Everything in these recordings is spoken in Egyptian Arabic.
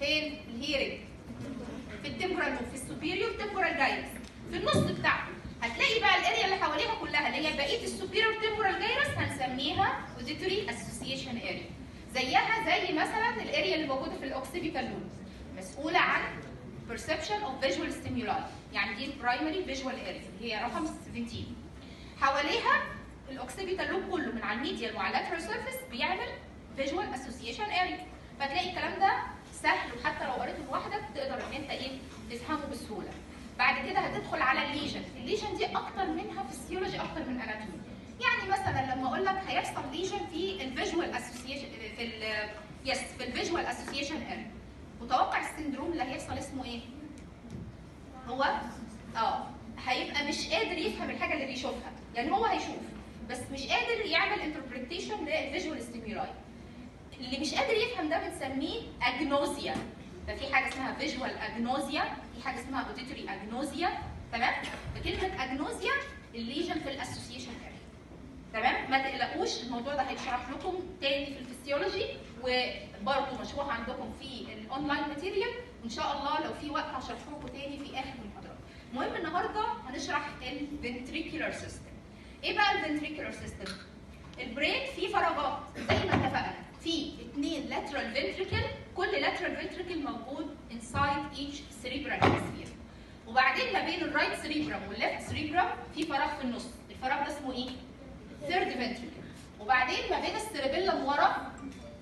فين الهيرنج في التمبرال لوب في السوبيريور تمبرال جايرس في النص بتاعته هتلاقي بقى الاريا اللي حواليها كلها اللي هي بقيه السوبيريور تمبرال جايرس هنسميها اوديتوري اسوسيشن اريا زيها زي مثلا الاريا اللي موجوده في الاوكسيبيتال لوب مسؤوله عن perception of visual stimuli يعني دي البرايمري فيجوال اريا اللي هي رقم 17 حواليها الاوكسيبيتال لوب كله من على الميديال وعلى اللاترال سيرفيس بيعمل فيجوال اسوسيشن اريا فتلاقي الكلام ده سهل وحتى لو قريته لوحدك تقدر ان انت ايه تفهمه بسهوله بعد كده هتدخل على الليجن الليجن دي اكتر منها فيسيولوجي اكتر من اناتومي يعني مثلا لما اقول لك هيحصل ليجن في الفيجوال اسوسيشن في ال يس في الفيجوال اسوسيشن اريا متوقع السندروم اللي هيحصل اسمه ايه هو اه هيبقى مش قادر يفهم الحاجه اللي بيشوفها يعني هو هيشوف بس مش قادر يعمل انتربريتيشن للفيجوال ستيمولاي اللي مش قادر يفهم ده بنسميه اجنوزيا ففي حاجه اسمها فيجوال اجنوزيا في حاجه اسمها اوديتوري اجنوزيا تمام فكلمه اجنوزيا الليجن في الاسوسيشن اريا تمام ما تقلقوش الموضوع ده هيتشرح لكم تاني في الفسيولوجي وبرضه مشروع عندكم في الاونلاين ماتيريال وان شاء الله لو في وقت هشرحه لكم تاني في اخر المحاضره المهم النهارده هنشرح الفنتريكولار سيستم ايه بقى الفنتريكولار سيستم البرين فيه فراغات زي ما اتفقنا في اثنين لاترال فنتريكل كل لاترال فنتريكل موجود inside each cerebral hemisphere وبعدين ما بين الرايت سريبرم والليفت سريبرم في فراغ في النص الفراغ ده اسمه ايه ثيرد فنتريكل وبعدين ما بين السيربيلم ورا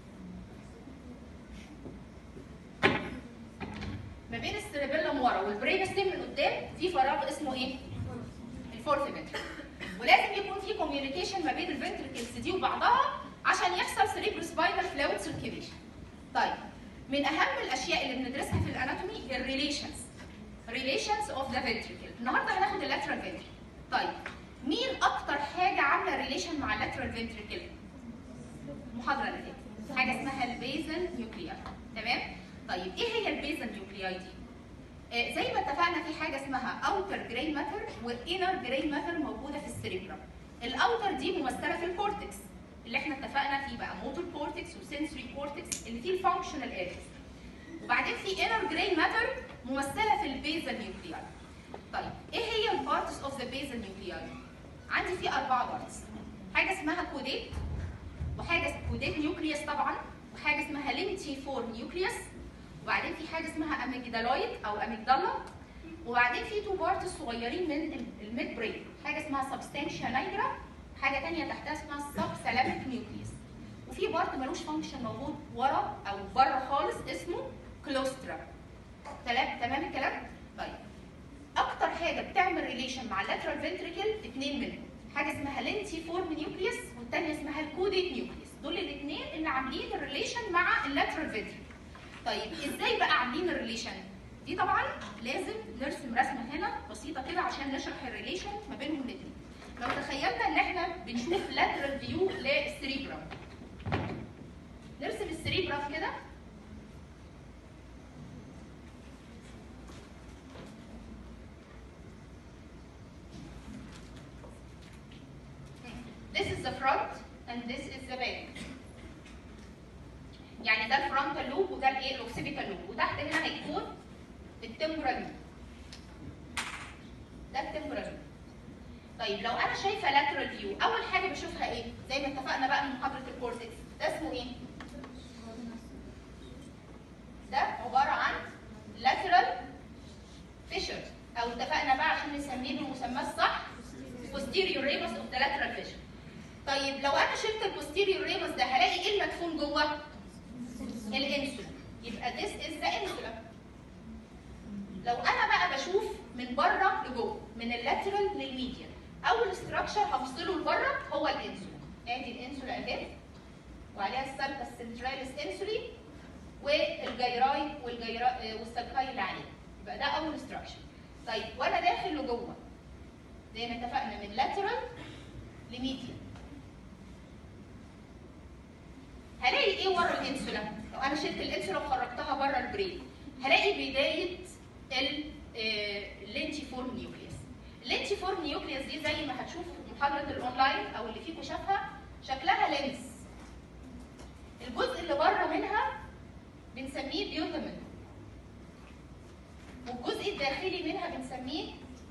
ما بين السيربيلم ورا والبرين ستيم من قدام في فراغ اسمه ايه الفورث فنتريكل ولازم يكون في كوميونيكيشن ما بين الفنتريكلز دي وبعضها عشان يحصل سريبرو سباينال فلويد سيركيليشن طيب من اهم الاشياء اللي بندرسها في الاناتومي الريليشنز ريليشنز اوف ذا فنتريكل النهارده هناخد اللاترال فنتريكل طيب مين اكتر حاجه عامله ريليشن مع اللاترال فنتريكل المحاضره اللي فاتت حاجه اسمها البيزل نيوكلياي تمام طيب ايه هي البيزل نيوكلياي دي آه، زي ما اتفقنا في حاجه اسمها اوتر جراي ماتر وانر جراي ماتر موجوده في السريبرم الاوتر دي ممثله في الكورتكس اللي احنا اتفقنا فيه بقى موتور كورتكس وسنسوري كورتكس اللي فيه الفانكشنال ارياز وبعدين في انر جراي ماتر ممثله في البيزل نيوكلياي طيب ايه هي البارتس اوف ذا بيزل نيوكلياي عندي في اربعه بارتس حاجه اسمها كوديت وحاجه كوديت نيوكليوس طبعا وحاجه اسمها ليمتي فور نيوكليوس وبعدين في حاجه اسمها اميجدالويد او اميجدالا وبعدين في تو بارتس صغيرين من الميد برين حاجه اسمها سبستانشيا نايجرا حاجه ثانيه تحتها اسمها السب سلاميك نيوكليوس وفي بارت ملوش فانكشن موجود ورا او بره خالص اسمه كلوسترا تمام تمام الكلام طيب اكتر حاجه بتعمل ريليشن مع اللاترال فنتريكل اثنين منهم حاجه اسمها لينتي فورم نيوكليوس والثانيه اسمها الكوديت نيوكليوس دول الاثنين اللي عاملين الريليشن مع اللاترال فنتريكل طيب ازاي بقى عاملين الريليشن دي طبعا لازم نرسم رسمه هنا بسيطه كده عشان نشرح الريليشن ما بينهم الاثنين لو تخيلنا ان احنا بنشوف لاترال فيو للسريبرم نرسم السريبرم كده This is the front and this is the back. يعني ده الفرونتال لوب وده الايه الاوكسيبيتال لوب وتحت هنا هيكون التمبرال لوب. ده التمبرال لوب. طيب لو انا شايفه لاترال فيو اول حاجه بشوفها ايه؟ زي ما اتفقنا بقى من محاضره الكورتكس ده اسمه ايه؟ ده عباره عن lateral fissure او اتفقنا بقى عشان نسميه بالمسمى الصح posterior ramus of the lateral fissure. طيب لو انا شلت البوستيريور ريمس ده هلاقي ايه المدفون جوه؟ الانسولا يبقى this is the insula لو انا بقى بشوف من بره لجوه من اللاترال للميديال اول استراكشر هفصله لبره هو الانسولا ادي الانسولا اهي وعليها السالكا السنتراليس انسولي والجيراي والجيراي والسالكاي اللي عليها يبقى ده اول استراكشر طيب وانا داخل لجوه زي ما اتفقنا من لاترال لميديال هلاقي ايه ورا الانسولا؟ لو انا شلت الانسولا وخرجتها بره البرين هلاقي بدايه اللينتي فورم نيوكليوس. اللينتي فورم نيوكليوس دي زي ما هتشوفوا في محاضره الاونلاين او اللي فيكم شافها شكلها لينس. الجزء اللي بره منها بنسميه بيوتامين بنسميه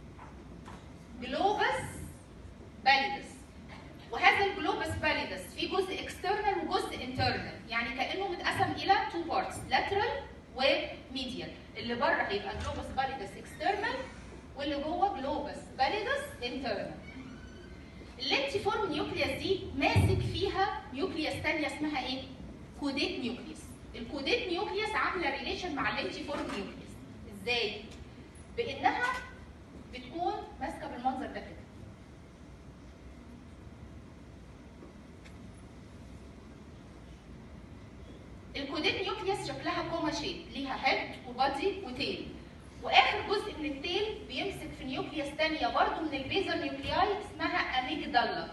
جلوبس باليدس وهذا الجلوبس باليدس في جزء اكسترنال وجزء انترنال يعني كانه متقسم الى تو بارتس لاترال وميديال اللي بره هيبقى جلوبس باليدس اكسترنال واللي جوه جلوبس باليدس انترنال اللينتيفورم نيوكليوس دي ماسك فيها نيوكليوس ثانيه اسمها ايه؟ كوديت نيوكليوس الكوديت نيوكليوس عامله ريليشن مع اللينتيفورم نيوكليوس ازاي؟ بانها بتكون ماسكه بالمنظر ده كده الكوديت نيوكليوس شكلها كوما شيب ليها هيد وبادي وتيل واخر جزء من التيل بيمسك في نيوكليوس ثانيه برضه من البيزل نيوكلياي اسمها اميجدالا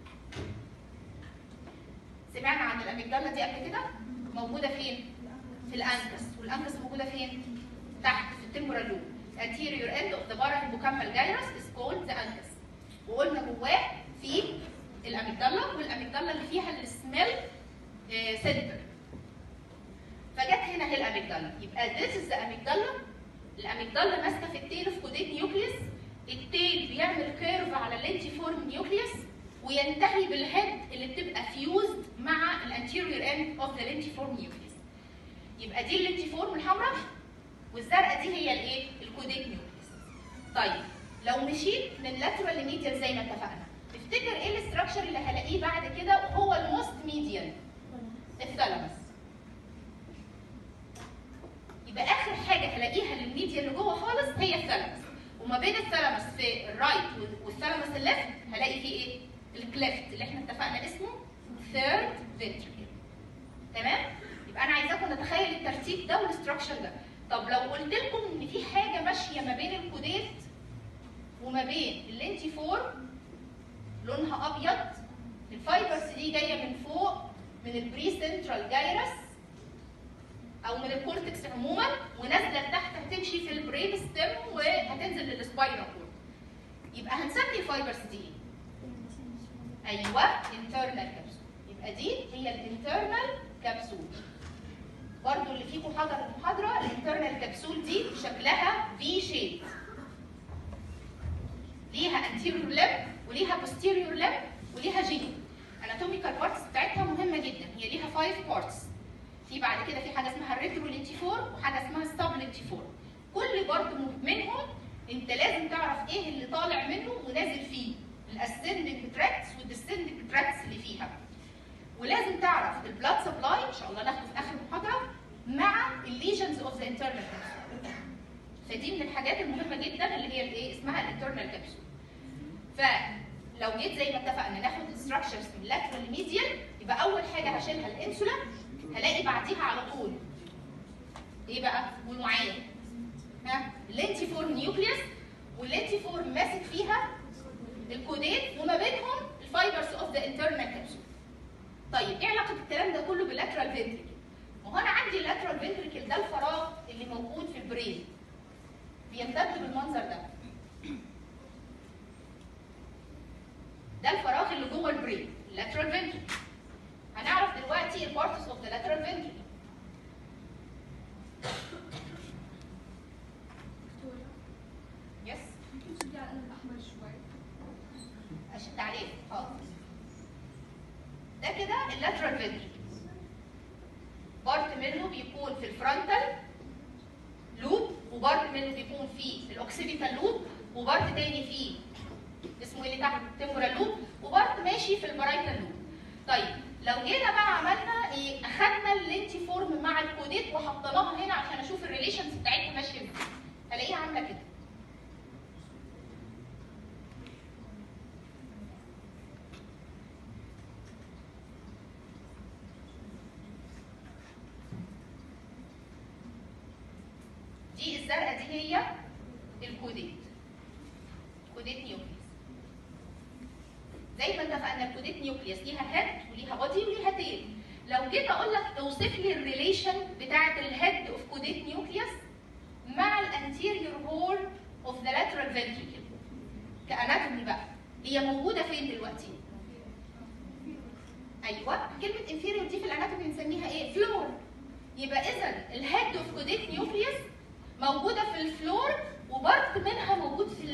سمعنا عن الاميجدالا دي قبل كده موجوده فين في الانكس والانكس موجوده فين تحت في التمبرال لوب anterior end of the parahippocampi gyrus is called the ancus وقلنا جواه في الاميجدالا والاميجدالا اللي فيها السميل سنتر فجت هنا هي الاميجدالا يبقى this is the amygdala الاميجدالا ماسكه في التيل في كوديت نيوكليوس التيل بيعمل كيرف على اللينتيفورم نيوكليوس وينتهي بالهيد اللي بتبقى فيوزد مع الانتيريور اند اوف ذا لينتيفورم نيوكليوس يبقى دي اللينتيفورم الحمراء والزرقاء دي هي الايه الكوديت نيوكليوس طيب لو مشيت من لاترال لميديال زي ما اتفقنا تفتكر ايه الاستراكشر اللي هلاقيه بعد كده وهو الموست ميديال الثالاموس يبقى اخر حاجه هلاقيها للميديا اللي جوه خالص هي الثالاموس وما بين الثالاموس في الرايت والثالاموس الليفت هلاقي فيه ايه الكليفت اللي احنا اتفقنا اسمه ثيرد فينتركل تمام يبقى انا عايزاكم نتخيل الترتيب ده والاستراكشر ده طب لو قلت لكم ان في حاجه ماشيه ما بين الكوديت وما بين اللينتيفور لونها ابيض الفايبرز دي جايه من فوق من البري سنترال جايرس او من الكورتكس عموما ونازله لتحت هتمشي في البرين ستيم وهتنزل للسباينال كورد يبقى هنسمي الفايبرز دي ايه؟ ايوه انترنال كابسول يبقى دي هي الانترنال كابسول برضو اللي فيكم حضر المحاضره الانترنال كابسول دي شكلها في شيب ليها انتيريور لب وليها بوستيريور لب وليها جينو اناتوميكال بارتس بتاعتها مهمه جدا هي ليها 5 بارتس في بعد كده في حاجه اسمها الريترو لينتيفور وحاجه اسمها السب لينتيفور كل بارت منهم انت لازم تعرف ايه اللي طالع منه ونازل فيه الاسندنج تراكتس والديسندنج تراكتس اللي فيها ولازم تعرف البلاد سبلاي ان شاء الله ناخده في اخر المحاضره مع الليجنز اوف ذا انترنال كابسول فدي من الحاجات المهمه جدا اللي هي الايه اسمها الانترنال كابسول فلو جيت زي ما اتفقنا ناخد الستراكشرز من لاترال ميديال يبقى اول حاجه هشيلها الانسولا هلاقي بعديها على طول ايه بقى قول معايا ها اللينتيفورم نيوكليوس واللينتيفورم ماسك فيها الكوديت وما بينهم الفايبرز اوف ذا انترنال كابسول طيب ايه علاقه الكلام ده كله باللاترال فنتريكل ما هو انا عندي اللاترال فنتريكل ده الفراغ اللي موجود في البرين بيمتد بالمنظر ده ده الفراغ اللي جوه البرين اللاترال فنتريكل هنعرف دلوقتي البارتس اوف ذا لاترال فنتريكل يس ممكن تشجع على الاحمر شوي اشد عليه حاضر ده كده اللاترال فنتريكل بارت منه بيكون في الفرونتال لوب وبارت منه بيكون في الاوكسيبيتال لوب وبارت تاني فيه اسمه ايه اللي تحت التمبرال لوب وبارت ماشي في البرايتال لوب طيب لو جينا بقى عملنا ايه اخدنا اللينتيفورم مع الكوديت وحطيناها هنا عشان اشوف الريليشنز بتاعتها ماشيه ازاي هلاقيها عامله كده دي الزرقاء دي هي الكوديت كوديت نيوكليس زي ما اتفقنا الكوديت نيوكليس ليها هيد وليها بودي وليها تيل لو جيت اقول لك اوصف لي الريليشن بتاعه الهيد اوف كوديت نيوكليس مع الانتيريور هول اوف ذا لاترال فنتريكل كاناتومي بقى هي موجوده فين دلوقتي؟ ايوه كلمه انفيريور دي في الاناتومي بنسميها ايه؟ فلور يبقى اذا الهيد اوف كوديت نيوكليس موجوده في الفلور وبارت منها موجود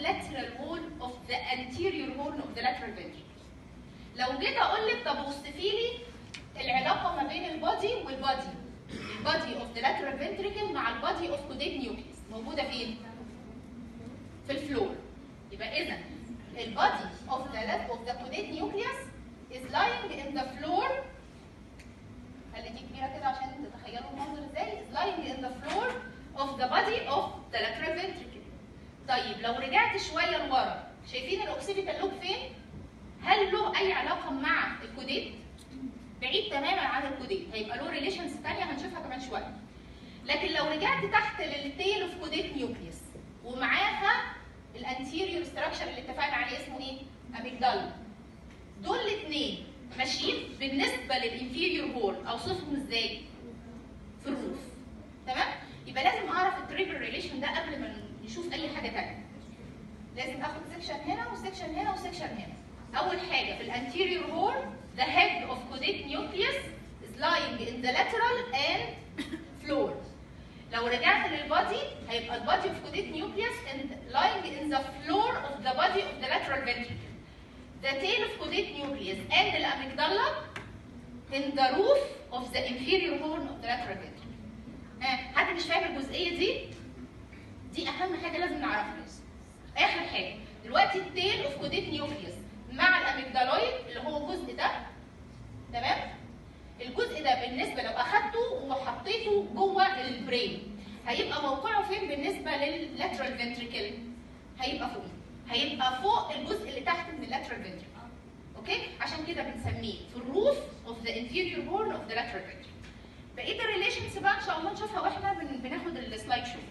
lateral wall of the anterior horn of the lateral ventricle لو جيت اقول لك طب وصفي لي العلاقه ما بين البادي والبادي البادي اوف ذا lateral ventricle مع البادي اوف caudate nucleus موجوده فين؟ في الفلور يبقى اذا البادي اوف ذا اوف ذا caudate nucleus is lying in the floor خلي دي كبيره كده عشان تتخيلوا المنظر ازاي is lying in the floor of the body of the lateral ventricle طيب لو رجعت شويه لورا شايفين الاوكسيبيتال لوب فين؟ هل له اي علاقه مع الكوديت؟ بعيد تماما عن الكوديت هيبقى له ريليشنز ثانيه هنشوفها كمان شويه لكن لو رجعت تحت للتيل اوف كوديت نيوكليوس ومعاها الانتيريور ستراكشر اللي اتفقنا عليه اسمه ايه؟ اميجدالا دول الاثنين ماشيين بالنسبه للانفيريور هول اوصفهم ازاي؟ في الروف تمام؟ يبقى لازم اعرف التريبل ريليشن ده قبل ما نشوف اي حاجه ثانيه لازم اخد سيكشن هنا وسيكشن هنا وسيكشن هنا اول حاجه في الانتيريور هول the head of caudate nucleus is lying in the lateral and floor لو رجعت للبادي هيبقى البادي of caudate nucleus and lying in the floor of the body of the lateral ventricle the tail of caudate nucleus and the amygdala in the roof of the inferior horn of the lateral ventricle ها حد مش فاهم الجزئيه دي دي اهم حاجه لازم نعرفها اخر حاجه دلوقتي التيل اوف كوديت نيوكليوس مع الاميجدالويد اللي هو الجزء ده تمام الجزء ده بالنسبه لو اخدته وحطيته جوه البرين هيبقى موقعه فين بالنسبه لللاترال فنتريكل هيبقى فوق هيبقى فوق الجزء اللي تحت من اللاترال فنتريكل اوكي عشان كده بنسميه في الروف اوف ذا انفيريور هورن اوف ذا لاترال فنتريكل بقيه الريليشنز بقى ان شاء الله نشوفها واحنا بن- بناخد السلايد شو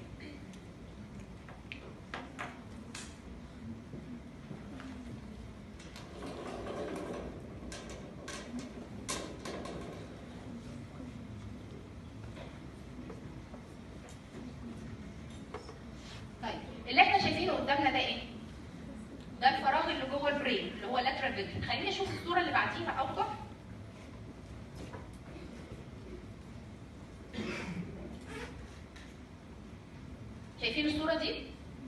طيب اللي احنا شايفينه قدامنا ده ايه؟ ده الفراغ اللي جوه البرين اللي هو اللاترال فيجن خلينا نشوف الصوره اللي بعديها اوضح شايفين الصوره دي؟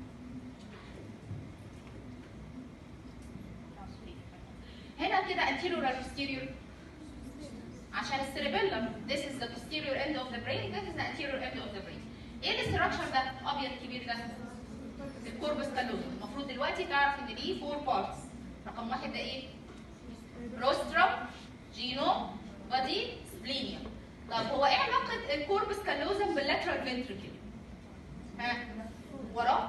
هنا كده anterior ولا posterior؟ عشان السيربيلم this is the posterior end of the brain this is the anterior end of the brain ايه الاستراكشر ده ابيض كبير ده الكوربس كالوزم المفروض دلوقتي تعرف ان دي فور بارتس رقم واحد ده ايه روسترم جينو بادي سبلينيا طب هو ايه علاقه الكوربس كالوزم باللاترال فنتريكل ها وراه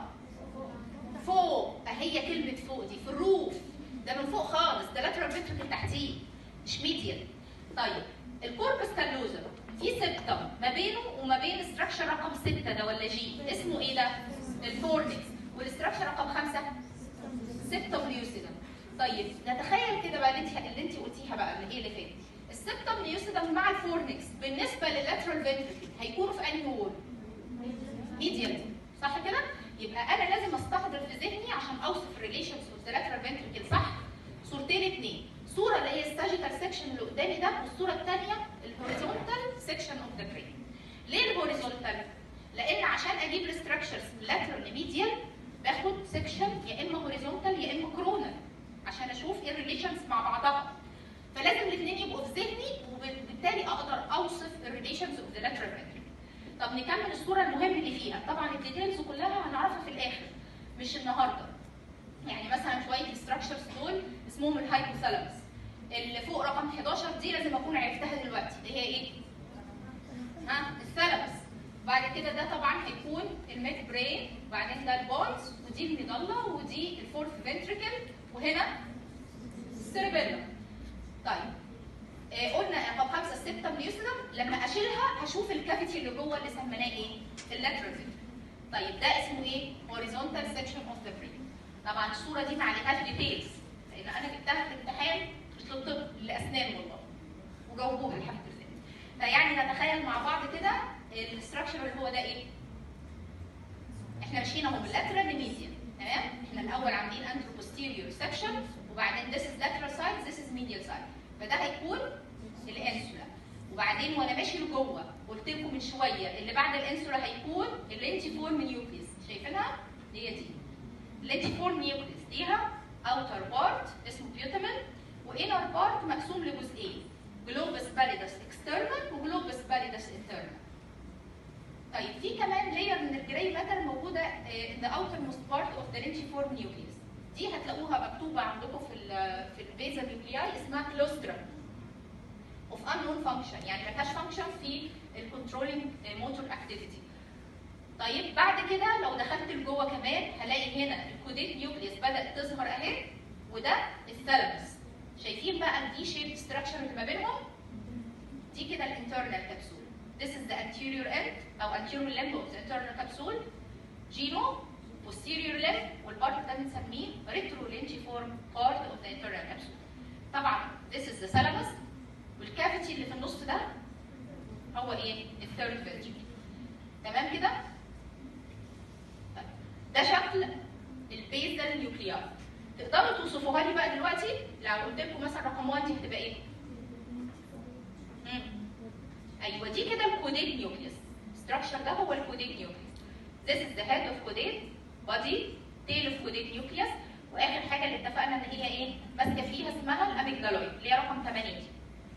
فوق اهي كلمه فوق دي في الروف ده من فوق خالص ده لاترال فنتريكل تحتيه مش ميديال طيب الكوربس كالوزم في سبتم ما بينه وما بين استراكشر رقم 6 ده ولا جي اسمه ايه ده؟ الفورنكس والاستراكشر رقم 5 سبتم ليوسيدم طيب نتخيل كده بقى اللي انت اللي انت قلتيها بقى اللي هي اللي فاتت السبتم ليوسيدم مع الفورنكس بالنسبه لللاترال فنتريكل هيكونوا في انهي وول؟ ميديال صح كده؟ يبقى انا لازم استحضر في ذهني عشان اوصف الريليشنز اوف ذا لاترال فنتريكل صح؟ صورتين اتنين صوره اللي هي الساجيتال سيكشن اللي قدامي ده والصوره الثانيه الهوريزونتال سيكشن اوف ذا برين ليه الهوريزونتال؟ لان عشان اجيب الاستراكشرز لاترال ميديال باخد سيكشن يا اما هوريزونتال يا اما كرونال عشان اشوف ايه الريليشنز مع بعضها فلازم الاثنين يبقوا في ذهني وبالتالي اقدر اوصف الريليشنز اوف ذا لاترال فنتريكل طب نكمل الصوره المهم اللي فيها طبعا الديتيلز كلها هنعرفها في الاخر مش النهارده يعني مثلا شويه الستراكشرز دول اسمهم الهايبوثالاموس اللي فوق رقم 11 دي لازم اكون عرفتها دلوقتي اللي هي ايه؟ ها الثالاموس بعد كده ده طبعا هيكون الميد برين وبعدين ده البونز ودي الميدالا ودي الفورث فنتريكل وهنا السيربيلم طيب آه قلنا رقم خمسه السبتم ليوسيدم لما اشيلها هشوف الكافيتي اللي جوه اللي سميناه ايه؟ اللاترال فيتر طيب ده اسمه ايه؟ horizontal section of the brain طبعا الصوره دي ما عليهاش ديتيلز لان انا جبتها في الامتحان مش للطب للاسنان والله وجاوبوها الحمد لله فيعني نتخيل مع بعض كده الاستراكشر اللي هو ده ايه؟ احنا ماشيين اهو باللاترال لميديان تمام؟ احنا الاول عاملين انترو posterior section وبعدين this is lateral side this is medial side فده هيكون الانسولا وبعدين وانا ماشي لجوه قلت لكم من شويه اللي بعد الانسولا هيكون الانتي فورم نيوكليس شايفينها؟ هي دي لينتيفورم نيوكليس ليها اوتر بارت اسمه بيوتامين وانر بارت مقسوم لجزئين جلوبس باليدس اكسترنال وجلوبس باليدس انترنال طيب في كمان لاير من الجراي ماتر موجوده ان ذا اوتر موست بارت اوف ذا لينتيفورم نيوكليس دي هتلاقوها مكتوبه عندكم في ال في البيزا نيوكلياي اسمها كلوسترم اوف unknown فانكشن يعني ملهاش فانكشن في الكنترولينج موتور اكتيفيتي طيب بعد كده لو دخلت لجوه كمان هلاقي هنا الكوديت نيوكليس بدات تظهر اهي وده الثالاموس شايفين بقى الدي شيب ستراكشر اللي ما بينهم دي كده الانترنال كبسول This is the anterior end او anterior limb of the internal capsule جينو posterior limb والبارت ده بنسميه retrolengiform part of the internal capsule طبعا this is the thalamus والكافيتي اللي في النص ده هو ايه؟ الثيرد فينتريكل تمام كده؟ طيب. ده شكل البيزل نيوكليار تقدروا توصفوها لي بقى دلوقتي لو قلت لكم مثلا رقم 1 دي هتبقى ايه؟ مم. ايوه دي كده الكوديت نيوكليس structure ده هو الكوديت نيوكليس This is the head of caudate body tail of caudate nucleus واخر حاجه اللي اتفقنا ان هي ايه؟ ماسكه فيها اسمها الاميجدالويد اللي هي رقم 8 دي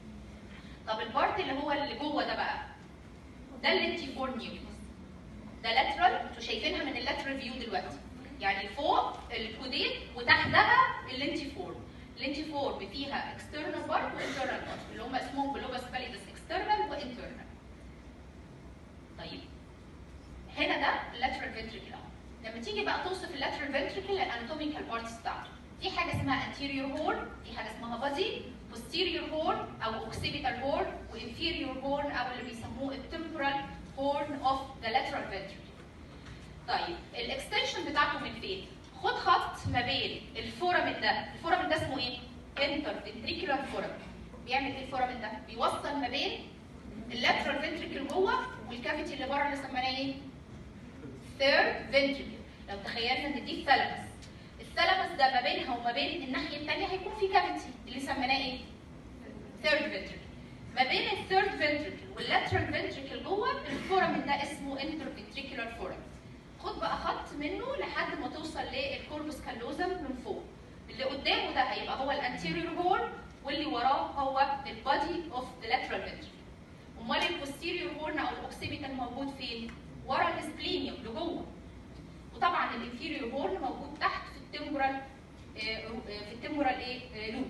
طب البارت اللي هو اللي جوه ده بقى ده اللينتيفورم نيوكليس ده لاترال انتوا شايفينها من اللاترال فيو دلوقتي يعني فوق الكوديت وتحتها اللينتيفورم اللينتيفورم فيها اكسترنال بارت وانترنال بارت اللي هم اسمهم جلوباس باليدس اكسترنال وانترنال طيب هنا ده اللاترال فنتريكل اهو لما تيجي بقى توصف اللاترال فنتريكل الاناتوميكال بارتس بتاعته في حاجه اسمها anterior horn في حاجه اسمها body posterior horn او occipital horn وinferior horn او اللي بيسموه الtemporal horn of the lateral ventricle. طيب الاكستنشن بتاعته من فين؟ خد خط ما بين الفورامين ده، الفورامين ده اسمه ايه؟ interventricular foramen. بيعمل ايه الفورامين ده؟ بيوصل ما بين اللاترال فنتريكل جوه والكافيتي اللي بره اللي سميناه ايه؟ third ventricle. لو تخيلنا ان دي الثالاموس الثالاموس ده ما بينها وما بين الناحيه الثانيه هيكون في كافيتي اللي سميناه ايه؟ ثيرد فنتريكل ما بين الثيرد فنتريكل واللاترال فنتريكل جوه الفورامين ده اسمه انترفنتريكولار فورامين خد بقى خط منه لحد ما توصل للكوربس كالوزم من فوق اللي قدامه ده هيبقى هو الانتيريور هورن واللي وراه هو البادي اوف ذا لاترال فنتريكل امال البوستيريور هورن او الاوكسيبيتال موجود فين؟ ورا السبلينيوم لجوه وطبعا الانفيريور هورن موجود تحت في التمبرال في التمبرال ايه لوب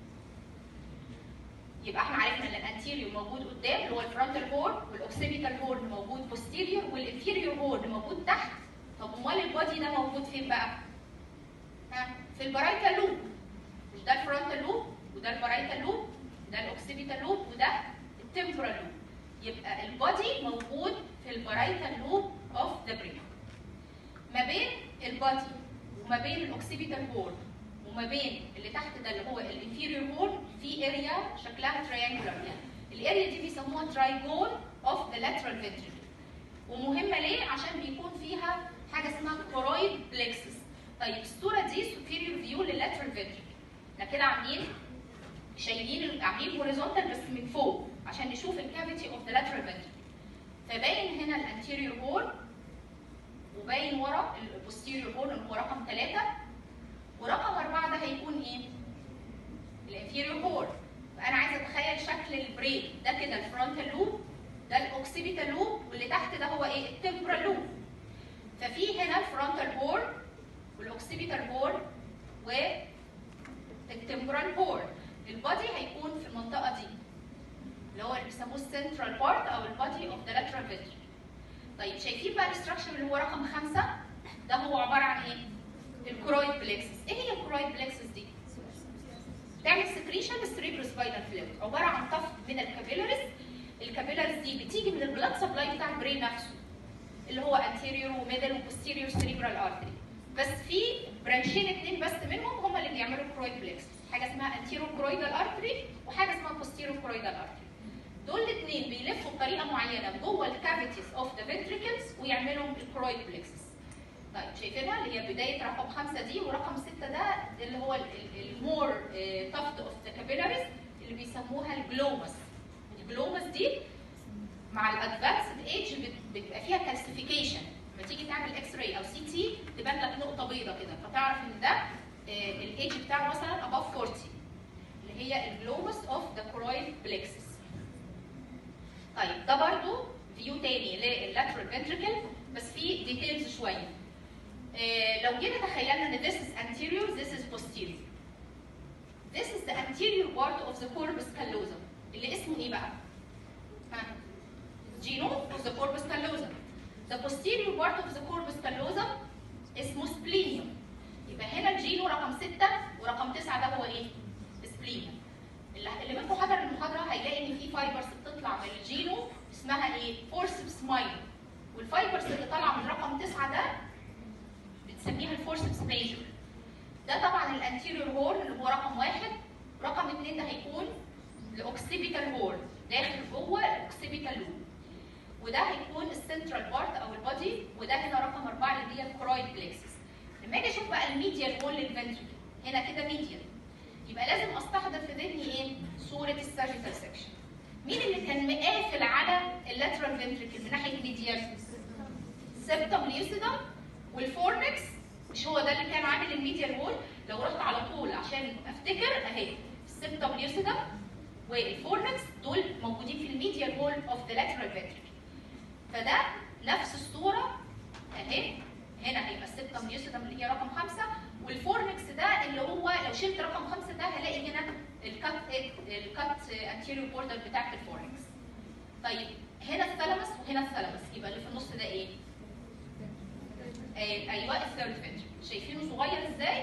يبقى احنا عرفنا ان الانتيريور موجود قدام اللي هو الفرونتال هورن والاوكسيبيتال هورن موجود بوستيريور والانفيريور هورن موجود تحت طب امال البادي ده موجود فين بقى؟ ها في البرايتال لوب مش ده الفرونتال لوب وده البرايتال لوب ده الاوكسيبيتال لوب وده التمبرال لوب يبقى البادي موجود في البرايتال لوب اوف ذا برين ما بين البادي وما بين الاوكسيبيتال هورن وما بين اللي تحت ده اللي هو الانفيريور هورن في اريا شكلها تريانجولار يعني الاريا دي بيسموها ترايجون اوف ذا لاترال فنتريكل ومهمه ليه عشان بيكون فيها حاجه اسمها كورويد بلكسس طيب الصوره دي سوبيريور فيو لللاترال فنتريكل احنا كده عاملين شايلين عاملين هوريزونتال بس من فوق عشان نشوف الكافيتي اوف ذا لاترال فنتريكل فباين هنا الانتيريور هورن وباين ورا البوستيريور هورن اللي هو رقم ثلاثة ورقم أربعة ده هيكون إيه؟ الانفيريور هورن فأنا عايزة أتخيل شكل البرين ده كده الفرونتال لوب ده الأوكسيبيتال لوب واللي تحت ده هو إيه؟ التمبرال لوب ففي هنا الفرونتال هورن والأوكسيبيتال هورن والتمبرال هورن البادي هيكون في المنطقة دي اللي هو اللي بيسموه السنترال بارت أو البادي أوف ذا لاترال فيتري طيب شايفين بقى الاستراكشر اللي هو رقم خمسة ده هو عبارة عن ايه؟ الكرويد بلكسس ايه هي الكرويد بلكسس دي؟ تعمل سكريشن للسريبرو سباينال فلويد عبارة عن طفل من الكابيلاريز الكابيلاريز دي بتيجي من البلاد سبلاي بتاع البرين نفسه اللي هو انتيريور وميدل وبوستيريور سريبرال ارتري بس في برانشين اثنين بس منهم هم اللي بيعملوا الكرويد بلكسس حاجه اسمها انتيرو كرويدال ارتري وحاجه اسمها بوستيرو كرويدال ارتري دول الاثنين بيلفوا بطريقه معينه جوه الكافيتيز اوف ذا فنتريكلز ويعملوا الكرويد بلكسس. طيب شايفينها اللي هي بدايه رقم خمسه دي ورقم سته ده اللي هو المور تافت اوف ذا كابيلاريز اللي بيسموها الجلومس. الجلومس دي مع الادفانسد ايج بيبقى فيها كالسيفيكيشن لما تيجي تعمل اكس راي او سي تي تبان لك نقطه بيضاء كده فتعرف ان ده الايدج بتاعه مثلا above 40 اللي هي الجلوبس اوف ذا كورويد بلكسس طيب ده برضو فيو تاني لللاترال فنتريكل بس فيه ديتيلز شويه آه، لو جينا تخيلنا ان this is anterior this is posterior this is the anterior part of the corpus callosum اللي اسمه ايه بقى؟ ها genome of the corpus callosum the posterior part of the corpus callosum اسمه splenium يبقى هنا الجينو رقم 6 ورقم 9 ده هو ايه؟ سبلينيوم اللي اللي منكم حضر المحاضره هيلاقي ان في فايبرز بتطلع من الجينو اسمها ايه؟ فورسبس ماينر والفايبرز اللي طالعه من رقم 9 ده بنسميها الفورسبس ميجور ده طبعا الانتيريور هورن اللي هو رقم واحد رقم اثنين ده هيكون الاوكسيبيتال هورن داخل جوه الاوكسيبيتال لوب وده هيكون السنترال بارت او البادي وده هنا رقم اربعه اللي هي الكرويد بلكسس لما اجي اشوف بقى الميديال وول للفنتريكل هنا كده ميديال يبقى لازم استحضر في ذهني ايه؟ صوره الساجيتال سكشن مين اللي كان مقافل على اللاترال فنتريكل من ناحيه الميديال؟ سبتم ليوسيدم والفورنكس مش هو ده اللي كان عامل الميديال وول لو رحت على طول عشان افتكر اهي السبتم ليوسيدم والفورنكس دول موجودين في الميديال وول اوف ذا لاترال فنتريكل فده نفس الصوره اهي هنا هيبقى السبتم ليوسيدم اللي هي رقم خمسه والفورنكس ده اللي هو لو شلت رقم خمسه ده هلاقي هنا الكات الكات انتيريور بوردر بتاعت الفورنكس طيب هنا الثالاموس وهنا الثالاموس يبقى اللي في النص ده ايه؟ آه، ايوه الثيرد فنتريكل شايفينه صغير ازاي؟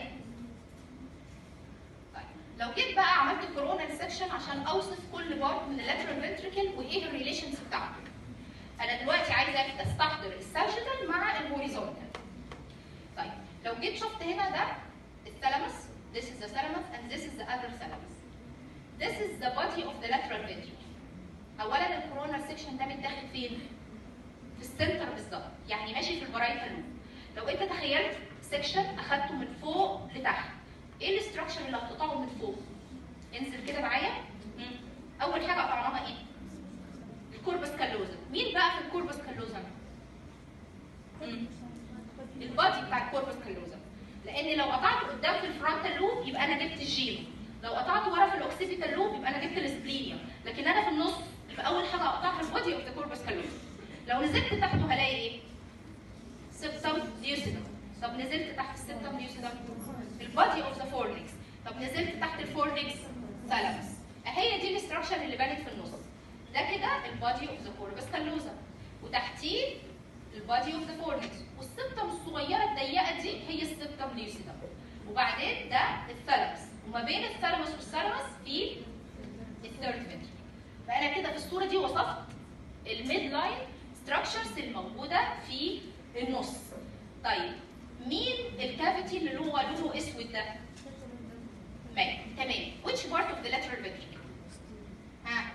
طيب لو جيت بقى عملت كورونا سكشن عشان اوصف كل بارت من اللاترال فنتريكل وايه الريليشنز بتاعته انا دلوقتي عايزه استحضر الساجيتال مع الهوريزونتال طيب لو جيت شفت هنا ده الثالاموس this is the thalamus and this is the other thalamus this is the body of the lateral ventricle اولا الكورونا سيكشن ده متاخد فين في السنتر بالظبط يعني ماشي في البرايتال لوب لو انت تخيلت سيكشن اخدته من فوق لتحت ايه الاستراكشر اللي هتقطعه من فوق انزل كده معايا مم. اول حاجه قطعناها ايه الكوربس كالوزم مين بقى في الكوربس كالوزم مم. البادي بتاع الكوربس كالوزم لان لو قطعت قدام في الفرونتال لوب يبقى انا جبت الجينو لو قطعت ورا في الاوكسيبيتال لوب يبقى انا جبت السبلينيوم لكن انا في النص يبقى اول حاجه اقطعها البادي اوف ذا كوربس كالوزم لو نزلت تحته هلاقي ايه سبتم ديوسيدم طب نزلت تحت السبتم ديوسيدم البادي اوف ذا فورنكس طب نزلت تحت الفورنكس ثالاموس اهي دي الاستراكشر اللي بانت في النص ده كده البادي اوف ذا كوربس كالوزم وتحتيه البادي اوف ذا فورنكس والسبتم الصغيره الضيقه دي هي السبتم ليوسيدم وبعدين ده الثالاموس وما بين الثالاموس والثالاموس في الثيرد فنتريكل فانا كده في الصوره دي وصفت الميد لاين ستراكشرز الموجوده في النص طيب مين الكافيتي اللي هو لونه اسود ده؟ تمام تمام which part of the lateral ventricle؟ ها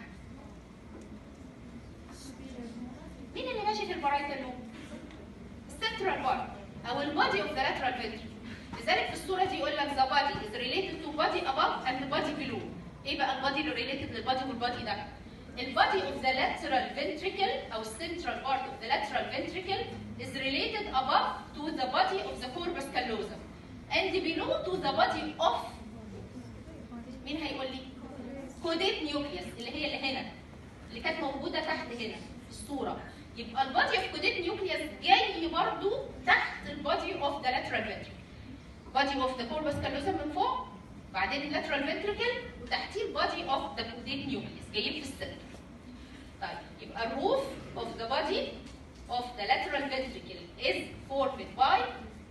مين اللي ماشي في البرايتال لوب؟ السنترال بارت او البادي اوف ذا lateral ventricle لذلك في الصوره دي يقول لك the body is related to body above and body below ايه بقى البادي اللي ريليتد للبادي والبادي ده؟ البادي of the lateral ventricle او central part of the lateral ventricle is related above to the body of the corpus callosum and below to the body of مين هيقول لي؟ كوديت نيوكليوس اللي هي اللي هنا اللي كانت موجوده تحت هنا في الصوره يبقى البادي اوف كوديت نيوكليوس جاي برضو تحت البادي اوف ذا lateral ventricle body of the corpus callosum من فوق بعدين اللاترال ventricle وتحتيه البادي اوف ذا كوديت نيوكليوس جايين في السنتر طيب يبقى الروف of the body of the lateral ventricle is formed by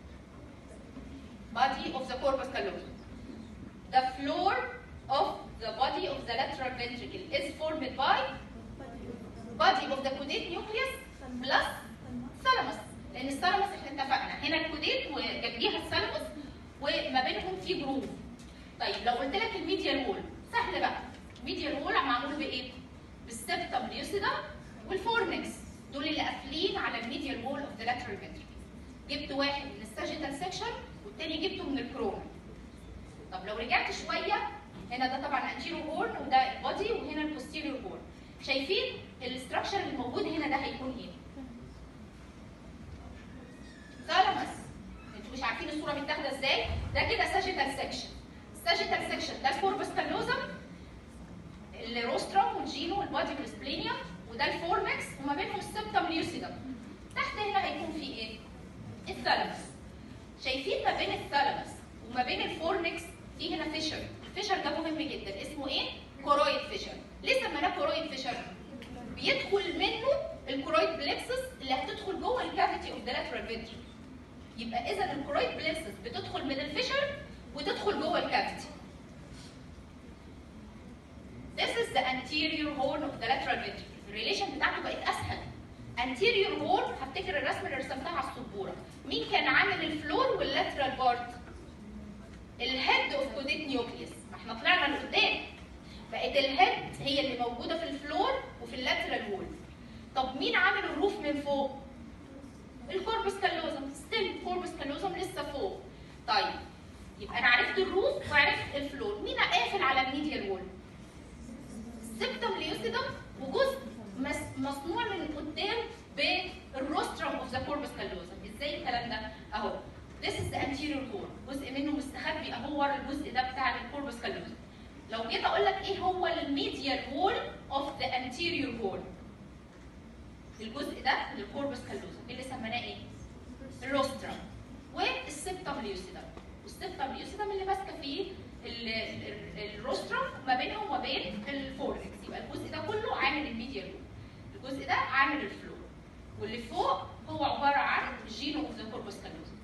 body of the corpus callosum. The floor of the body of the lateral ventricle is formed by body of the caudate nucleus plus thalamus لان الثالاموس احنا اتفقنا هنا الكوديت وجنبيها الثالاموس وما بينهم في جروف طيب لو قلت لك الميديال وول سهل بقى الميديال وول معمول بايه؟ بالسبتم ليوسيدم والفورنكس دول اللي قافلين على الميديال وول اوف ذا لاترال ventricle جبت واحد من الساجيتال سيكشن والتاني جبته من الكروما طب لو رجعت شويه هنا ده طبعا انتيرو هورن وده البادي وهنا البوستيريور هورن شايفين الاستراكشر اللي موجود هنا ده هيكون ايه؟ ده كده ساجيتال سيكشن الساجيتال سيكشن ده الكوربس كالوزم الروسترم والجينو والبادي والسبلينيا وده الفورمكس وما بينهم السبتم ليوسيدم تحت هنا هيكون في ايه؟ الثالاموس شايفين ما بين الثالاموس وما بين الفورنكس في هنا فيشر الفيشر ده مهم جدا اسمه ايه؟ كورويد فيشر ليه سميناه كورويد فيشر؟ بيدخل منه الكورويد بلكسس اللي هتدخل جوه الكافيتي اوف ذا لاترال فينتري يبقى اذا الكورويد بلكسس بتدخل من الفيشر وتدخل جوه الكافيتي This is the anterior horn of the lateral ventricle. الريليشن بتاعته بقت اسهل. anterior horn هفتكر الرسمه اللي رسمتها على السبوره. مين كان عامل الفلور واللاترال بارت؟ الهيد اوف كوديت نيوكليوس. ما احنا طلعنا لقدام. بقت الهيد هي اللي موجوده في الفلور وفي اللاترال وول. طب مين عامل الروف من فوق؟ الكوربس كالوزم. ستيل الكوربس كالوزم لسه فوق. طيب يبقى انا عرفت الروف وعرفت الفلور. مين قافل على الميديال وول؟ سبتم ليوسيدم وجزء مس- مصنوع من قدام بالروسترم اوف ذا كوربس كالوزم ازاي الكلام ده اهو This is the anterior horn جزء منه مستخبي اهو ورا الجزء ده بتاع الكوربس كالوزم لو جيت اقول لك ايه هو الميديال وول اوف ذا anterior horn الجزء ده للكوربس كالوزم اللي سميناه ايه الروسترم والسبتم ليوسيدم والسبتم ليوسيدم اللي ماسكه فيه ال- ال- الروسترم ما بينهم وما بين الفورنكس يبقى الجزء ده كله عامل الميديال وول الجزء ده عامل الفلور واللي فوق هو عباره عن جينو اوف ذا كوربس كالوزم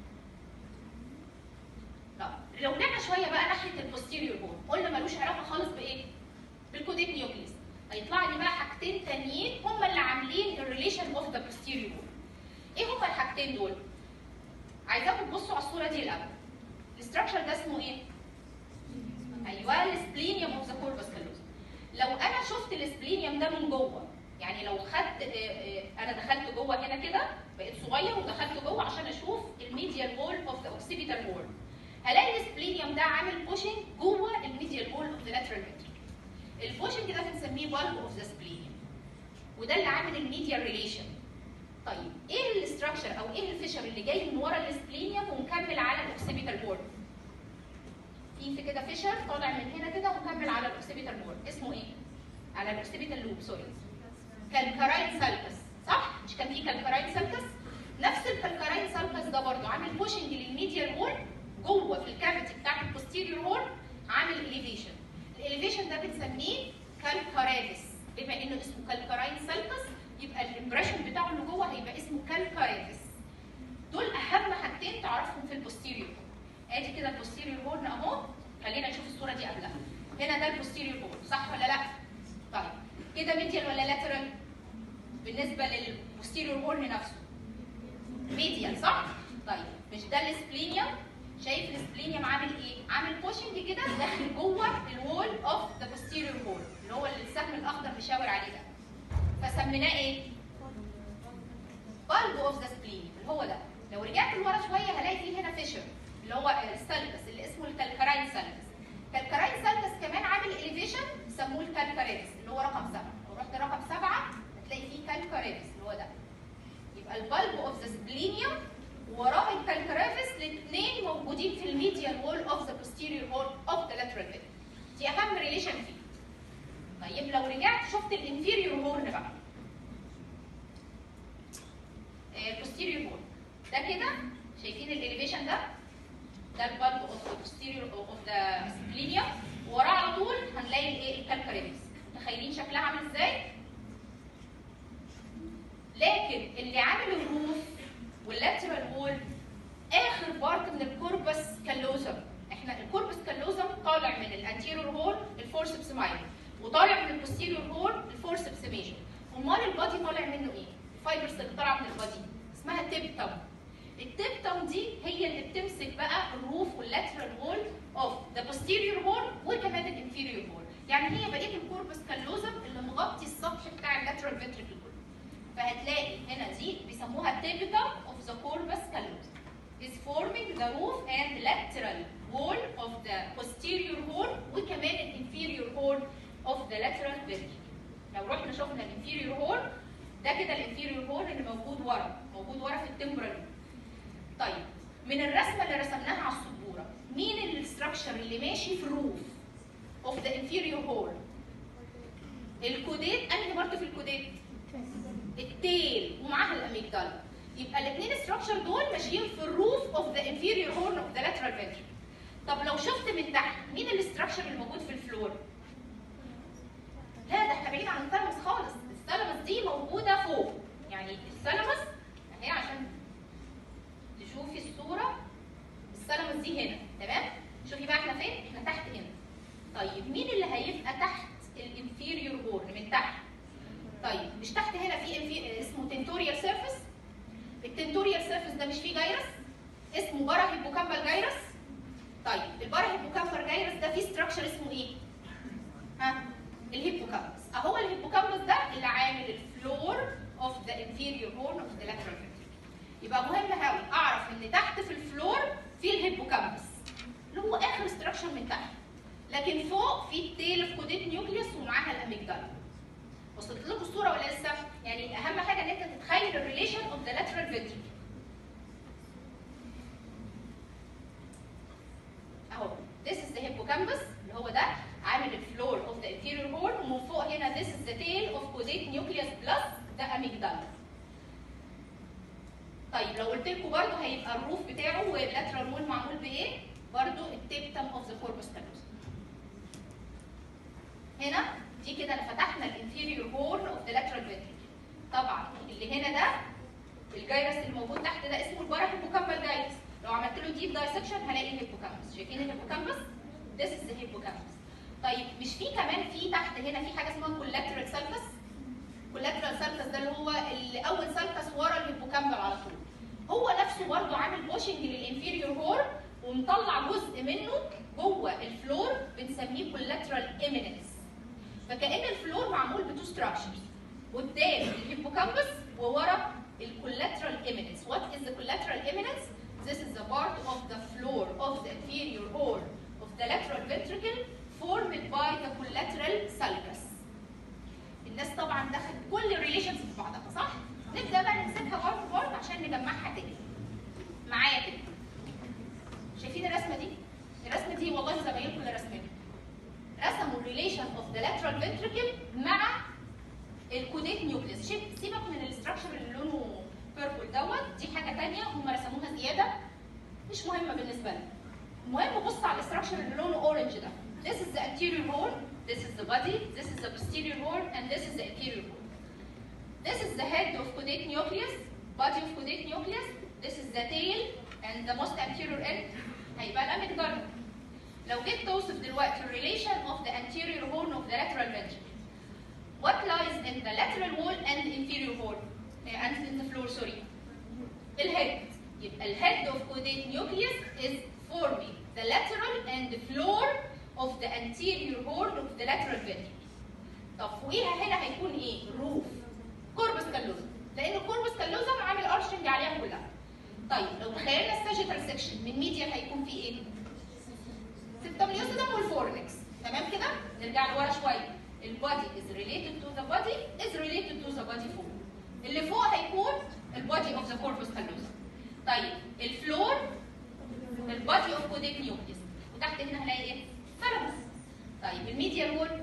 طب لو رجعنا شويه بقى ناحيه البوستيريور هون قلنا ملوش علاقه خالص بايه؟ بالكوديت نيوكليس هيطلع لي بقى حاجتين تانيين هم اللي عاملين الريليشن اوف ذا بوستيريور هون ايه هم الحاجتين دول؟ عايزاكم تبصوا على الصوره دي الاول الاستراكشر ده اسمه ايه؟ ايوه السبلينيوم اوف ذا كوربس كالوزم لو انا شفت السبلينيوم ده من جوه يعني لو خدت آه، آه، انا دخلت جوه هنا كده بقيت صغير ودخلت جوه عشان اشوف الميديال وول اوف ذا اوكسيبيتال وول هلاقي السبلينيوم ده عامل بوشنج جوه الميديال وول اوف ذا لاترال فينتريكل البوشنج ده بنسميه بالب اوف ذا سبلينيوم وده اللي عامل الميديال ريليشن طيب ايه الاستراكشر او ايه الفيشر اللي جاي من ورا السبلينيوم ومكمل على الاوكسيبيتال وول في في كده فيشر طالع من هنا كده ومكمل على الاوكسيبيتال وول اسمه ايه؟ على الاوكسيبيتال لوب سوري كالكاراين سالكس صح؟ مش كان في كالكاراين سالكس؟ نفس الكالكاراين سالكس ده برضه عامل بوشنج للميديال وول جوه في الكافيتي بتاعت البوستيريور وول عامل اليفيشن الاليفيشن ده بنسميه كالكاريفس بما انه اسمه كالكاراين سالكس يبقى الامبريشن بتاعه اللي جوه هيبقى اسمه كالكاريفس دول اهم حاجتين تعرفهم في البوستيريور ادي كده البوستيريور هورن اهو خلينا نشوف الصوره دي قبلها هنا ده البوستيريور هورن صح ولا لا طيب كده ميديال ولا لاترال بالنسبه للبوستيريور هورن نفسه ميديال صح طيب مش ده السبلينيوم شايف السبلينيوم عامل ايه عامل بوشنج كده داخل جوه الوول اوف ذا بوستيريور هورن اللي هو اللي السهم الاخضر بيشاور عليه ده فسميناه ايه بالب اوف ذا سبلينيوم اللي هو ده لو رجعت لورا شويه هلاقي فيه هنا فيشر اللي هو السالكس اللي اسمه الكالكاراين سالكس الكالكاراين سالكس كمان عامل اليفيشن بيسموه الكالكاريفس اللي هو رقم سبعه لو رحت رقم سبعه هتلاقي فيه كالكاريفس اللي هو ده يبقى البالب اوف ذا سبلينيوم وراه الكالكاريفس الاثنين موجودين في الميديال وول اوف ذا posterior وول اوف ذا lateral vein دي اهم ريليشن فيه طيب لو رجعت شفت الانفيريور هورن بقى البوستيريور هورن ده كده شايفين الاليفيشن ده ده البالب اوف ذا posterior اوف ذا سبلينيوم وراه على طول هنلاقي الايه الكالكاريفس متخيلين شكلها عامل ازاي لكن اللي عامل الروف واللاترال وول اخر بارت من الكوربس كالوزم احنا الكوربس كالوزم طالع من الانتيريور هول الفورسبس ماينر وطالع من البوستيريور هول الفورسبس ميجر امال البادي طالع منه ايه الفايبرز اللي طالعه من البادي اسمها تيبتم التيبتم دي هي اللي بتمسك بقى الروف واللاترال وول اوف ذا posterior هول وكمان الانفيريور هول يعني هي بقيه الكوربس كالوزم اللي مغطي السطح بتاع اللاترال فينتريكل كله فهتلاقي هنا دي بيسموها typical of the corpus callosum is forming the roof and lateral wall of the posterior horn وكمان ال inferior horn of the lateral ventricle لو رحنا شفنا ال inferior horn ده كده ال inferior horn اللي موجود ورا موجود ورا في التمبرال طيب من الرسمه اللي رسمناها على السبوره مين الاستراكشر اللي ماشي في الروف اوف ذا انفيريور هول الكوديت انهي بارت في الكوديت التيل ومعاها الاميجدالا يبقى الاثنين استراكشر دول ماشيين في الروف اوف ذا انفيريور هورن اوف ذا لاترال فنتريكل طب لو شفت من تحت مين الاستراكشر اللي موجود في الفلور لا ده احنا بعيد عن الثالمس خالص الثالمس دي موجوده فوق يعني الثالمس اهي عشان تشوفي الصوره الثالمس دي هنا تمام شوفي بقى احنا فين احنا تحت هنا طيب مين اللي هيبقى تحت الانفيريور هورن من تحت طيب مش تحت هنا في انفي... اسمه تنتوريال سيرفيس التنتوريال سيرفيس ده مش فيه جايرس اسمه برا هيبوكامبال جايرس طيب البرا هيبوكامبال جايرس ده فيه ستراكشر اسمه ايه ها الهيبوكامبس اهو الهيبوكامبس ده اللي عامل الفلور اوف ذا انفيريور هورن اوف ذا لاترال يبقى مهم قوي اعرف ان تحت في الفلور في الهيبوكامبس اللي هو اخر ستراكشر من تحت لكن فوق في التيل اوف كوديت نيوكليوس ومعاها الاميجدالا وصلت لكم الصوره ولا لسه؟ يعني اهم حاجه ان انت تتخيل الريليشن اوف ذا لاترال فينتريكل اهو this is the hippocampus اللي هو ده عامل الفلور اوف ذا inferior horn ومن فوق هنا this is the tail of caudate nucleus plus the amygdala طيب لو قلت لكم برضه هيبقى الروف بتاعه واللاترال وول معمول بايه؟ برضه التيبتم اوف ذا corpus callosum هنا دي كده انا فتحنا الانفيريور هورن اوف ذا لاترال فينتريكل طبعا اللي هنا ده الجايرس اللي موجود تحت ده اسمه البارا هيبوكامبال جايرس لو عملت له ديب دايسكشن هلاقي الهيبوكامبس شايفين الهيبوكامبس this is the hippocampus طيب مش في كمان في تحت هنا في حاجه اسمها كولاترال سالكس كولاترال سالكس ده اللي هو اللي اول سالكس ورا الهيبوكامبال على طول هو نفسه برضه عامل بوشنج للانفيريور هورن ومطلع جزء منه جوه الفلور بنسميه كولاترال ايميننس فكأن الفلور معمول بتو ستراكشرز قدام الهيبوكامبس وورا الكولاترال ايميننس وات از ذا كولاترال ايميننس This is the part of the floor of the inferior horn of the lateral ventricle formed by the collateral sulcus. الناس طبعا دخلت كل الريليشنز في بعضها صح؟ نبدا بقى نمسكها بارت بارت عشان نجمعها تاني. معايا كده. شايفين الرسمه دي؟ الرسمه دي والله زمايلكم اللي رسمينها. رسموا الريليشن اوف ذا lateral ventricle مع الكوديت نيوكليس سيبك من الاستراكشر اللي لونه بيربل دوت دي حاجه ثانيه هم رسموها زياده مش مهمه بالنسبه لنا المهم بص على الاستراكشر اللي لونه اورنج ده this is the anterior horn this is the body this is the posterior horn and this is the anterior horn this is the head of caudate nucleus body of caudate nucleus this is the tail and the most anterior end هيبقى الاميجدالا لو جيت توصف دلوقتي relation of the anterior horn of the lateral ventricle what lies in the lateral wall and inferior horn uh, and in the floor sorry الهيد يبقى الهيد of caudate nucleus is forming the lateral and the floor of the anterior horn of the lateral ventricle طب فوقيها هنا هيكون ايه الروف كوربس كالوزم لان الكوربس كالوزم عامل ارشنج عليها كلها طيب لو تخيلنا الساجيتال سيكشن من ميديال هيكون فيه ايه السبتاميوسيدم والفورنكس تمام كده نرجع لورا شويه البادي is related to the body is related to the body فوق اللي فوق هيكون البادي اوف ذا كوربس كالوزم طيب الفلور البادي اوف كوديك نيوكليس وتحت هنا هلاقي ايه ثالاموس طيب الميديال وول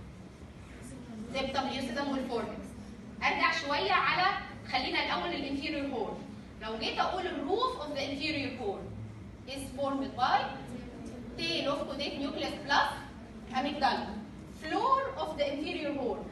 سبتاميوسيدم والفورنكس ارجع شويه على خلينا الاول الانفيريور هورن لو جيت اقول الروف اوف ذا انفيريور هورن is formed by tail of caudate nucleus plus amygdala floor of the inferior horn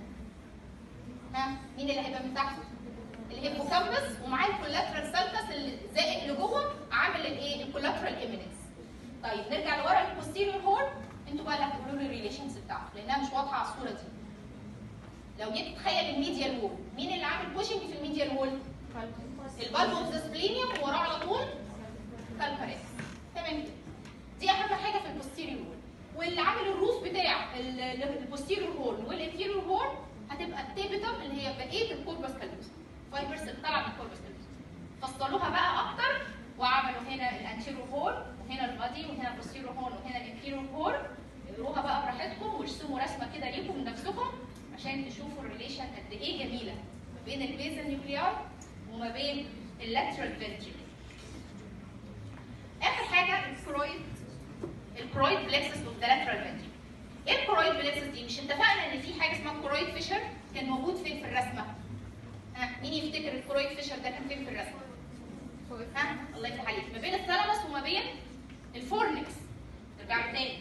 ها مين اللي هيبقى من تحت الهيبوكامبس ومعاه الكولاترال سالكس اللي زائق لجوه عامل الايه الكولاترال ايميننس طيب نرجع لورا البوستيريور هورن انتوا بقى اللي هتقولوا لي الريليشنز بتاعته لانها مش واضحه على الصوره دي لو جيت تتخيل الميديال وول مين اللي عامل بوشنج في الميديال وول البالب اوف ذا سبلينيوم وراه على طول كالكاريس تمام كده دي اهم حاجه في البوستيريور هول واللي عامل الروف بتاع البوستيريور هول والانفيريور هول هتبقى التيبتم اللي هي بقيه الكوربس كالوزم فايبرز اللي طالعه من الكوربس كالوزم فصلوها بقى اكتر وعملوا هنا الانتيريور هول وهنا البادي وهنا البوستيريور هول وهنا الانفيريور هول اقروها بقى براحتكم وارسموا رسمه كده ليكم من نفسكم عشان تشوفوا الريليشن قد ايه جميله ما بين البيزل نيوكليار وما بين اللاترال فنتريكل اخر حاجه الكرويد الكرويد بلكسس اوف ذا لاترال فنتريكل ايه الكرويد بلكسس دي مش اتفقنا ان في حاجه اسمها كرويد فيشر كان موجود فين في الرسمه ها مين يفتكر الكرويد فيشر ده كان فين في الرسمه ها الله يفتح عليك ما بين الثالاموس وما بين الفورنكس نرجع له تاني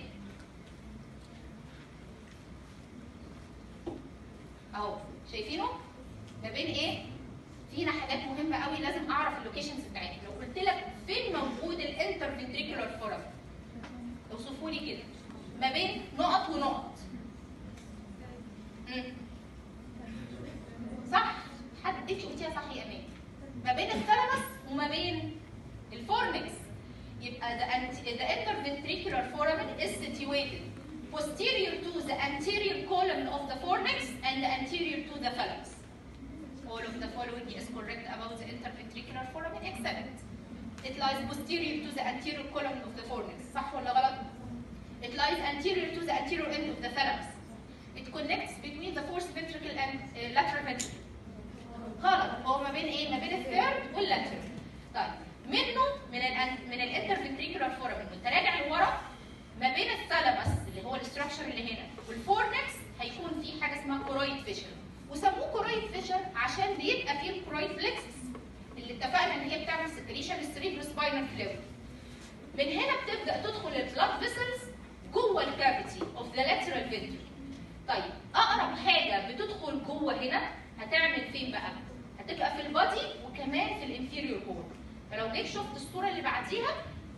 اهو شايفينه ما بين ايه فينا حاجات مهمه قوي لازم اعرف اللوكيشنز بتاعتها لو قلت لك فين موجود الانترفنتريكولار فورم اوصفوا لي كده ما بين نقط ونقط مم. صح حد انت قلتيها صح يا امان ما بين الثالاموس وما بين الفورنكس يبقى the, ant- the interventricular foramen is situated posterior to the anterior column of the fornix and anterior to the thalamus. All of the following is correct about the interventricular foramen except it lies posterior to the anterior column of the fornix. صح ولا غلط؟ It lies anterior to the anterior end of the thalamus. It connects between the fourth ventricle and uh, lateral ventricle. غلط هو ما بين ايه؟ ما بين الثيرد واللاترال. طيب منه من ال من الانترفنتريكولار فورامين وانت راجع لورا ما بين الثالاموس اللي هو الاستراكشر اللي هنا والفورنكس هيكون في حاجه اسمها كورويد فيشر وسموه كورويد فيشر عشان بيبقى فيه الكورويد بلكسس اللي اتفقنا ان هي بتعمل سكريشن للسريبرو سباينال فلويد من هنا بتبدا تدخل البلاد فيسلز جوه الكافيتي اوف ذا لاترال فنتريكل طيب اقرب حاجه بتدخل جوه هنا هتعمل فين بقى؟ هتبقى في البادي وكمان في الانفيريور هول فلو جيت شفت الصوره اللي بعديها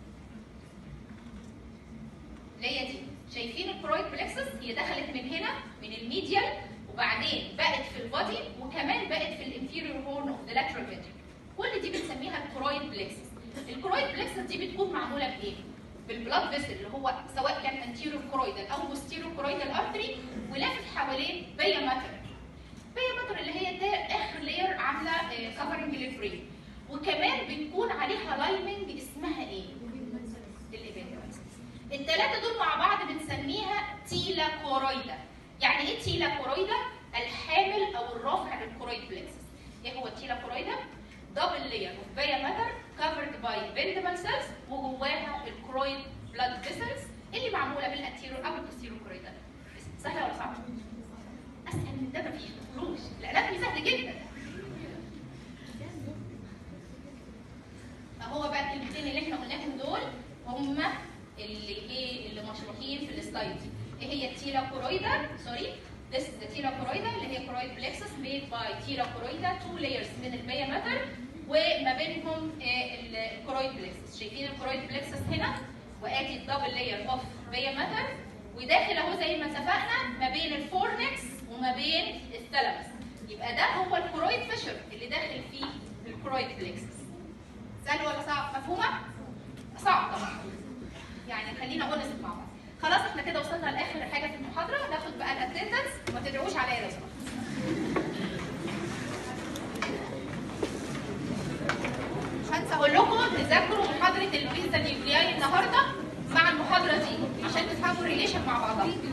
اللي هي دي شايفين الكرويد بلكسس هي دخلت من هنا من الميديال وبعدين بقت في البادي وكمان بقت في الانفيريور هورن اوف ذا لاترال فنتريكل كل دي بنسميها الكرويد بلكسس الكرويد بلكسس دي بتكون معموله بايه؟ بالبلاد فيسل اللي هو سواء كان انتيريور كرويدال او بوستيريور كرويدال ارتري ولافف حوالين بيا ماتر بيا ماتر اللي هي ده اخر لير عامله كفرنج للبرين وكمان بتكون عليها لايمنج اسمها ايه؟ الابندكس الثلاثه دول مع بعض بنسميها تيلا كورويدا يعني ايه تيلا كورويدا؟ الحامل او الرافع للكورويد بلكسس ايه هو التيلا كورويدا؟ دبل لاير اوف بيا ماتر covered by بندبل سيلز وجواها الكرويد بلاد فيسلز اللي معموله بالانتيرور او البوستيرور كورويدال سهله ولا صعبه؟ اسهل من ده مفيش ما تقولوش الاناتومي سهل جدا فهو بقى الكلمتين اللي احنا قلناهم دول هم اللي ايه اللي مشروحين في السلايد دي ايه هي التيلا كورويدا سوري This is the tila choroida اللي هي choroid plexus made by tila choroida two layers من البيا ماتر وما بينهم الكرويد بلكسس شايفين الكرويد بلكسس هنا وادي الدبل لاير اوف بيا ماتر وداخل اهو زي ما اتفقنا ما بين الفورنكس وما بين الثالاموس يبقى ده هو الكرويد فيشر اللي داخل فيه الكرويد بلكسس سهل ولا صعب مفهومه صعب طبعا يعني خلينا اونست مع بعض خلاص احنا كده وصلنا لاخر حاجه في المحاضره ناخد بقى الاتندنس وما تدعوش عليا لو سمحتوا هنسى اقول لكم تذاكروا محاضره الفيزا نيوكلياي النهارده مع المحاضره دي عشان تفهموا الريليشن مع بعضها